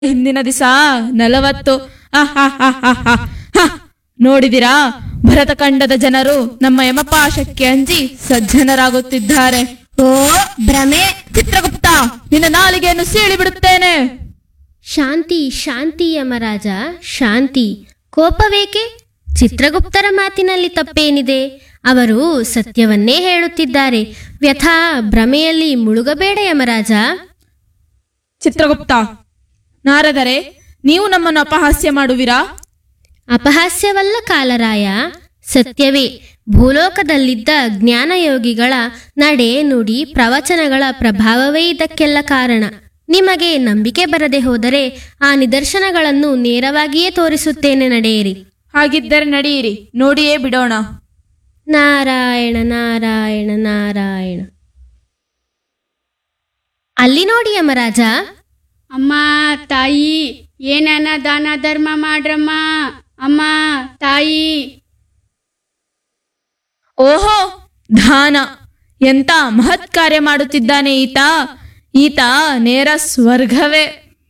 ಹಿಂದಿನ ದಿವಸ ನಲವತ್ತು ಆಹಾಹಾಹಾಹಾ. ಹ, ನೋಡಿದಿರಾ ಭರತಖಂಡದ ಜನರು ನಮ್ಮ ಯಮಪಾಶಕ್ಕೆ ಅಂಜಿ ಸಜ್ಜನರಾಗುತ್ತಿದ್ದಾರೆ ಓ ಭ್ರಮೆ ಚಿತ್ರಗುಪ್ತ ನಿನ್ನ ನಾಲಿಗೆಯನ್ನು ಸೀಳಿ ಬಿಡುತ್ತೇನೆ ಶಾಂತಿ ಶಾಂತಿ ಯಮರಾಜ ಶಾಂತಿ ಕೋಪವೇಕೆ ಚಿತ್ರಗುಪ್ತರ ಮಾತಿನಲ್ಲಿ ತಪ್ಪೇನಿದೆ ಅವರು ಸತ್ಯವನ್ನೇ ಹೇಳುತ್ತಿದ್ದಾರೆ ವ್ಯಥಾ ಭ್ರಮೆಯಲ್ಲಿ ಮುಳುಗಬೇಡ ಯಮರಾಜ ಚಿತ್ರಗುಪ್ತ ನಾರದರೆ ನೀವು ನಮ್ಮನ್ನು ಅಪಹಾಸ್ಯ ಮಾಡುವಿರಾ ಅಪಹಾಸ್ಯವಲ್ಲ ಕಾಲರಾಯ ಸತ್ಯವೇ ಭೂಲೋಕದಲ್ಲಿದ್ದ ಜ್ಞಾನಯೋಗಿಗಳ ನಡೆ ನುಡಿ ಪ್ರವಚನಗಳ ಪ್ರಭಾವವೇ ಇದಕ್ಕೆಲ್ಲ ಕಾರಣ ನಿಮಗೆ ನಂಬಿಕೆ ಬರದೆ ಹೋದರೆ ಆ ನಿದರ್ಶನಗಳನ್ನು ನೇರವಾಗಿಯೇ ತೋರಿಸುತ್ತೇನೆ ನಡೆಯಿರಿ ಹಾಗಿದ್ದರೆ ನಡೆಯಿರಿ ನೋಡಿಯೇ ಬಿಡೋಣ ನಾರಾಯಣ ನಾರಾಯಣ ನಾರಾಯಣ ಅಲ್ಲಿ ನೋಡಿ ಯಮರಾಜ ಅಮ್ಮ ತಾಯಿ ಏನನ ದಾನ ಧರ್ಮ ಮಾಡ್ರಮ್ಮ ಅಮ್ಮ ತಾಯಿ ಓಹೋ ದಾನ ಎಂತ ಮಹತ್ ಕಾರ್ಯ ಮಾಡುತ್ತಿದ್ದಾನೆ ಈತ ಈತ ನೇರ ಸ್ವರ್ಗವೇ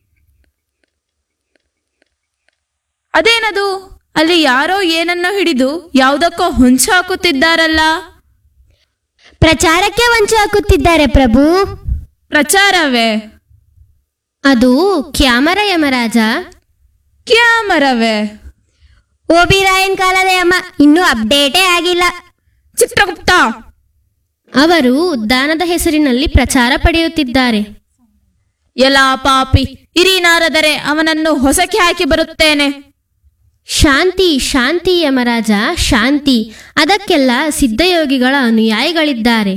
ಅದೇನದು ಅಲ್ಲಿ ಯಾರೋ ಏನನ್ನೋ ಹಿಡಿದು ಯಾವುದಕ್ಕೋ ಹೊಂಚು ಹಾಕುತ್ತಿದ್ದಾರಲ್ಲ ಪ್ರಚಾರಕ್ಕೆ ವಂಚ ಹಾಕುತ್ತಿದ್ದಾರೆ ಪ್ರಭು ಪ್ರಚಾರವೇ ಅದು ಕ್ಯಾಮರ ಯಮರಾಜ ಕ್ಯಾಮರವೇ ಓಬಿರಾಯನ್ ಕಾಲದ ಅಮ್ಮ ಇನ್ನೂ ಅಪ್ಡೇಟೇ ಆಗಿಲ್ಲ ಚಿತ್ರಗುಪ್ತ ಅವರು ದಾನದ ಹೆಸರಿನಲ್ಲಿ ಪ್ರಚಾರ ಪಡೆಯುತ್ತಿದ್ದಾರೆ ಎಲ್ಲ ಪಾಪಿ ಇರಿ ನಾರದರೆ ಅವನನ್ನು ಹೊಸಕ್ಕೆ ಹಾಕಿ ಬರುತ್ತೇನೆ ಶಾಂತಿ ಶಾಂತಿ ಯಮರಾಜ ಶಾಂತಿ ಅದಕ್ಕೆಲ್ಲ ಸಿದ್ಧಯೋಗಿಗಳ ಅನುಯಾಯಿಗಳಿದ್ದಾರೆ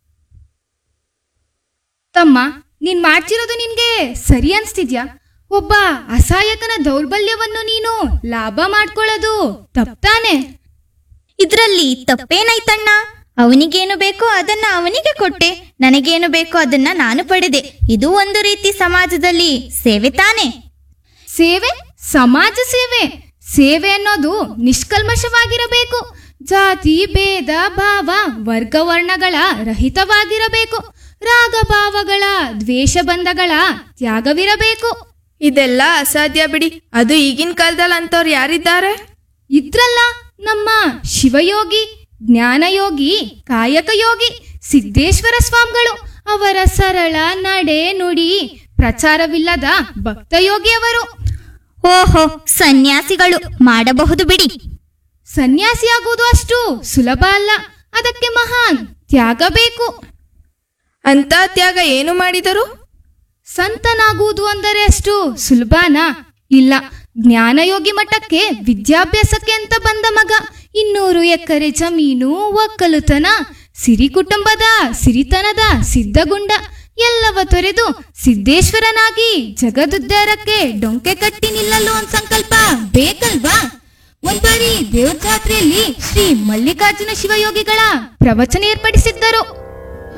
ತಮ್ಮ ನೀನ್ ಮಾಡ್ತಿರೋದು ನಿನ್ಗೆ ಸರಿ ಅನ್ಸ್ತಿದ್ಯಾ ಒಬ್ಬ ಅಸಹಾಯಕನ ದೌರ್ಬಲ್ಯವನ್ನು ನೀನು ಲಾಭ ಮಾಡ್ಕೊಳ್ಳೋದು ತಪ್ತಾನೆ ಇದ್ರಲ್ಲಿ ತಪ್ಪೇನಾಯ್ತಣ್ಣ ಅವನಿಗೇನು ಬೇಕೋ ಅದನ್ನ ಅವನಿಗೆ ಕೊಟ್ಟೆ ನನಗೇನು ಬೇಕೋ ಅದನ್ನ ನಾನು ಪಡೆದೆ ಇದು ಒಂದು ರೀತಿ ಸಮಾಜದಲ್ಲಿ ಸೇವೆ ತಾನೆ ಸೇವೆ ಸಮಾಜ ಸೇವೆ ಸೇವೆ ಅನ್ನೋದು ನಿಷ್ಕಲ್ಮಶವಾಗಿರಬೇಕು ಜಾತಿ ಭೇದ ಭಾವ ವರ್ಗ ವರ್ಣಗಳ ರಹಿತವಾಗಿರಬೇಕು ರಾಗ ಭಾವಗಳ ದ್ವೇಷ ಬಂಧಗಳ ತ್ಯಾಗವಿರಬೇಕು ಇದೆಲ್ಲ ಅಸಾಧ್ಯ ಬಿಡಿ ಅದು ಈಗಿನ ಕಾಲದಲ್ಲಿ ಅಂತವ್ರು ಯಾರಿದ್ದಾರೆ ಇದ್ರಲ್ಲ ನಮ್ಮ ಶಿವಯೋಗಿ ಜ್ಞಾನಯೋಗಿ ಕಾಯಕ ಯೋಗಿ ಸಿದ್ದೇಶ್ವರ ಸ್ವಾಮಿಗಳು ಅವರ ಸರಳ ನಡೆ ನುಡಿ ಪ್ರಚಾರವಿಲ್ಲದ ಭಕ್ತಯೋಗಿ ಅವರು ಓಹೋ ಸನ್ಯಾಸಿಗಳು ಮಾಡಬಹುದು ಬಿಡಿ ಸನ್ಯಾಸಿಯಾಗುವುದು ಅಷ್ಟು ಸುಲಭ ಅಲ್ಲ ಅದಕ್ಕೆ ಮಹಾನ್ ತ್ಯಾಗ ಬೇಕು ಅಂತ ತ್ಯಾಗ ಏನು ಮಾಡಿದರು ಸಂತನಾಗುವುದು ಅಂದರೆ ಅಷ್ಟು ಸುಲಭನಾ ಇಲ್ಲ ಜ್ಞಾನಯೋಗಿ ಮಠಕ್ಕೆ ವಿದ್ಯಾಭ್ಯಾಸಕ್ಕೆ ಅಂತ ಬಂದ ಮಗ ಇನ್ನೂರು ಎಕರೆ ಜಮೀನು ಒಕ್ಕಲುತನ ಸಿರಿ ಕುಟುಂಬದ ಸಿರಿತನದ ಸಿದ್ಧಗುಂಡ ಎಲ್ಲವ ತೊರೆದು ಸಿದ್ದೇಶ್ವರನಾಗಿ ಜಗದುದ್ಧಾರಕ್ಕೆ ಡೊಂಕೆ ಕಟ್ಟಿ ನಿಲ್ಲಲು ಒಂದ್ ಸಂಕಲ್ಪ ಬೇಕಲ್ವಾ ಒಂದ್ಬಾರಿ ದೇವ್ರ ಜಾತ್ರೆಯಲ್ಲಿ ಶ್ರೀ ಮಲ್ಲಿಕಾರ್ಜುನ ಶಿವಯೋಗಿಗಳ ಪ್ರವಚನ ಏರ್ಪಡಿಸಿದ್ದರು